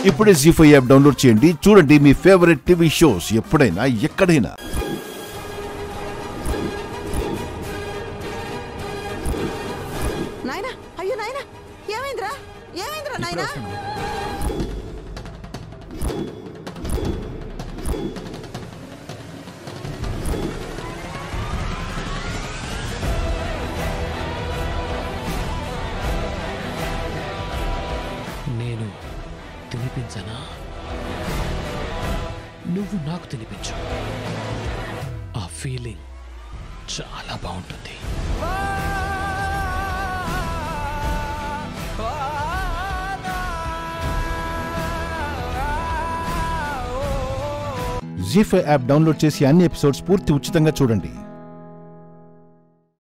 ఇప్పుడే G five app download చేయండి చూడండి మీ ఫేవరెట్ టీవీ షోస్ ఎప్పుడైనా ఎక్కడైనా నాయనా అయ్యో నాయనా ఏమైందిరా ఏమైందిరా నాయనా నేను తినిపించనా నువ్వు నాకు తినిపించు ఆ ఫీలింగ్ చాలా బాగుంటుంది జీ ఫైవ్ యాప్ డౌన్లోడ్ చేసి అన్ని ఎపిసోడ్స్ పూర్తి ఉచితంగా చూడండి